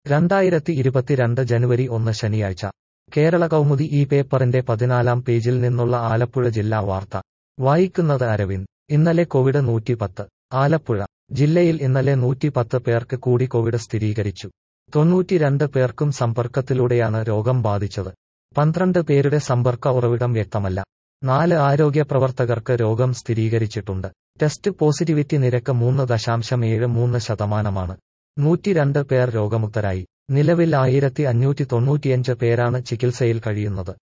രണ്ടായിരത്തി ഇരുപത്തിരണ്ട് ജനുവരി ഒന്ന് ശനിയാഴ്ച കേരള കൗമുദി ഈ പേപ്പറിന്റെ പതിനാലാം പേജിൽ നിന്നുള്ള ആലപ്പുഴ ജില്ലാ വാർത്ത വായിക്കുന്നത് അരവിന്ദ് ഇന്നലെ കോവിഡ് നൂറ്റിപ്പത്ത് ആലപ്പുഴ ജില്ലയിൽ ഇന്നലെ നൂറ്റിപ്പത്ത് പേർക്ക് കൂടി കോവിഡ് സ്ഥിരീകരിച്ചു തൊണ്ണൂറ്റിരണ്ട് പേർക്കും സമ്പർക്കത്തിലൂടെയാണ് രോഗം ബാധിച്ചത് പന്ത്രണ്ട് പേരുടെ സമ്പർക്ക ഉറവിടം വ്യക്തമല്ല നാല് ആരോഗ്യ പ്രവർത്തകർക്ക് രോഗം സ്ഥിരീകരിച്ചിട്ടുണ്ട് ടെസ്റ്റ് പോസിറ്റിവിറ്റി നിരക്ക് മൂന്ന് ദശാംശം ഏഴ് മൂന്ന് ശതമാനമാണ് നൂറ്റിരണ്ട് പേർ രോഗമുക്തരായി നിലവിൽ ആയിരത്തി അഞ്ഞൂറ്റി തൊണ്ണൂറ്റിയഞ്ച് പേരാണ് ചികിത്സയിൽ കഴിയുന്നത്